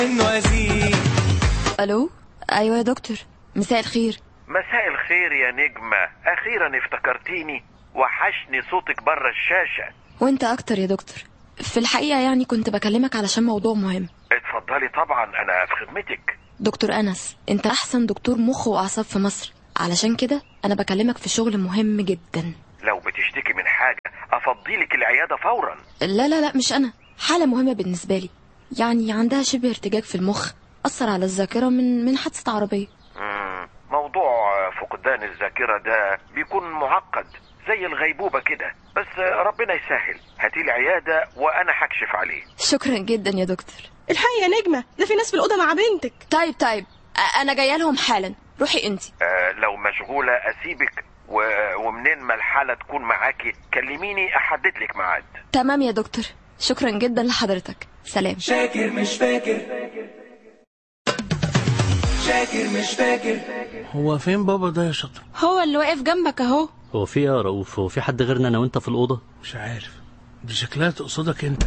انه ازيد الو ايوه يا دكتور مساء الخير مساء الخير يا نجمة أخيرا افتكرتيني وحشني صوتك بره الشاشة وانت اكتر يا دكتور في الحقيقه يعني كنت بكلمك علشان موضوع مهم اتفضلي طبعا أنا في خدمتك دكتور انس انت احسن دكتور مخ واعصاب في مصر علشان كده انا بكلمك في شغل مهم جدا لو بتشتكي من حاجة أفضيلك العيادة فورا لا لا لا مش انا حاله مهمه بالنسبه لي يعني عندها شبه ارتجاج في المخ اثر على الذاكره من من حادثه عربيه مم، موضوع فقدان الذاكرة ده بيكون معقد زي الغيبوبة كده بس ربنا يسهل هاتيلي عيادة وأنا هكشف عليه شكرا جدا يا دكتور الحقي يا نجمة ده في ناس في الأوضة مع بنتك طيب طيب أ- انا جايه لهم حالا روحي انت آه، لو مشغولة أسيبك و... ومنين ما الحالة تكون معاكي كلميني أحدد لك ميعاد تمام يا دكتور شكرا جدا لحضرتك سلام شاكر مش فاكر شاكر مش فاكر هو فين بابا ده يا شاطر هو اللي واقف جنبك اهو هو في إيه يا رؤوف هو في حد غيرنا انا وانت في الاوضه مش عارف دي شكلها تقصدك انت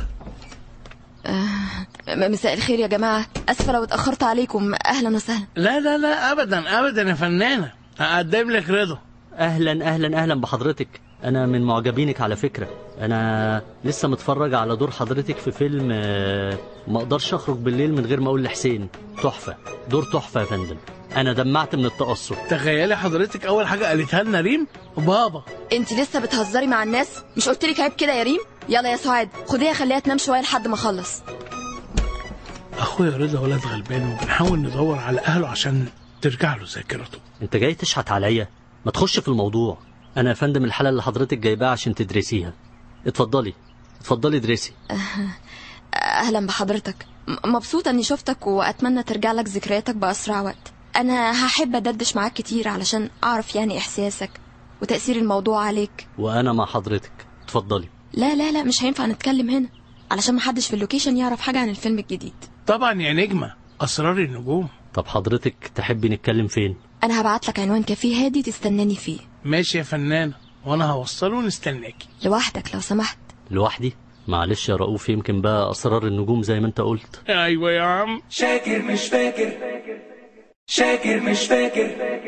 م- مساء الخير يا جماعه اسفه لو اتاخرت عليكم اهلا وسهلا لا لا لا ابدا ابدا يا فنانه اقدم لك رضا اهلا اهلا اهلا بحضرتك انا من معجبينك على فكره انا لسه متفرج على دور حضرتك في فيلم آه، ما اقدرش اخرج بالليل من غير ما اقول لحسين تحفه دور تحفه يا فندم انا دمعت من التاثر تخيلي حضرتك اول حاجه قالتها لنا ريم بابا انت لسه بتهزري مع الناس مش قلت لك عيب كده يا ريم يلا يا سعاد خديها خليها تنام شويه لحد ما اخلص اخويا رضا ولد غلبان وبنحاول ندور على اهله عشان ترجع له ذاكرته انت جاي تشحت عليا ما تخش في الموضوع انا يا فندم الحاله اللي حضرتك جايباها عشان تدرسيها اتفضلي اتفضلي ادرسي اهلا بحضرتك م- مبسوطه اني شفتك واتمنى ترجع لك ذكرياتك باسرع وقت انا هحب ادردش معاك كتير علشان اعرف يعني احساسك وتاثير الموضوع عليك وانا مع حضرتك اتفضلي لا لا لا مش هينفع نتكلم هنا علشان محدش في اللوكيشن يعرف حاجه عن الفيلم الجديد طبعا يا نجمه اسرار النجوم طب حضرتك تحبي نتكلم فين انا هبعت لك عنوان كافيه هادي تستناني فيه ماشي يا فنانه وانا هوصله ونستناكي لوحدك لو سمحت لوحدي معلش يا رؤوف يمكن بقى اسرار النجوم زي ما انت قلت ايوه يا عم شاكر مش فاكر شاكر مش فاكر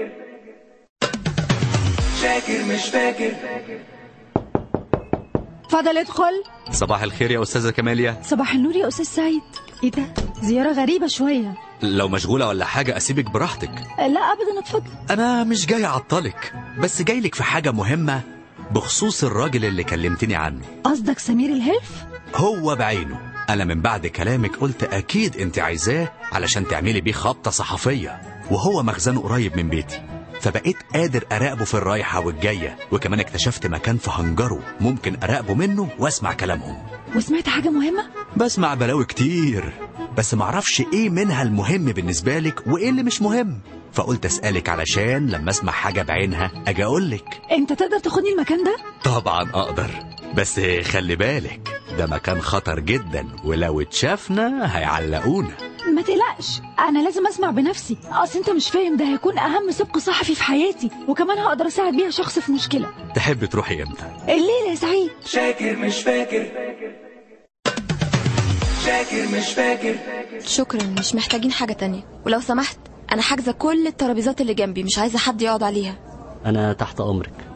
شاكر مش فاكر اتفضل ادخل صباح الخير يا أستاذة كماليا صباح النور يا استاذ سعيد ايه ده زياره غريبه شويه لو مشغولة ولا حاجة أسيبك براحتك لا ابدا اتفضل أنا مش جاي أعطلك بس جاي لك في حاجة مهمة بخصوص الراجل اللي كلمتني عنه قصدك سمير الهلف هو بعينه أنا من بعد كلامك قلت أكيد أنت عايزاه علشان تعملي بيه خبطة صحفية وهو مخزنه قريب من بيتي فبقيت قادر أراقبه في الرايحة والجاية وكمان اكتشفت مكان في هنجره ممكن أراقبه منه وأسمع كلامهم وسمعت حاجه مهمه بسمع بلاوي كتير بس معرفش ايه منها المهم بالنسبة لك وايه اللي مش مهم فقلت اسألك علشان لما اسمع حاجة بعينها اجي اقولك انت تقدر تاخدني المكان ده طبعا اقدر بس خلي بالك ده مكان خطر جدا ولو اتشافنا هيعلقونا ما تقلقش انا لازم اسمع بنفسي اصل انت مش فاهم ده هيكون اهم سبق صحفي في حياتي وكمان هقدر اساعد بيها شخص في مشكله تحب تروحي امتى الليله يا سعيد شاكر مش فاكر شاكر مش فاكر شكرا مش محتاجين حاجه تانية ولو سمحت انا حاجزه كل الترابيزات اللي جنبي مش عايزه حد يقعد عليها انا تحت امرك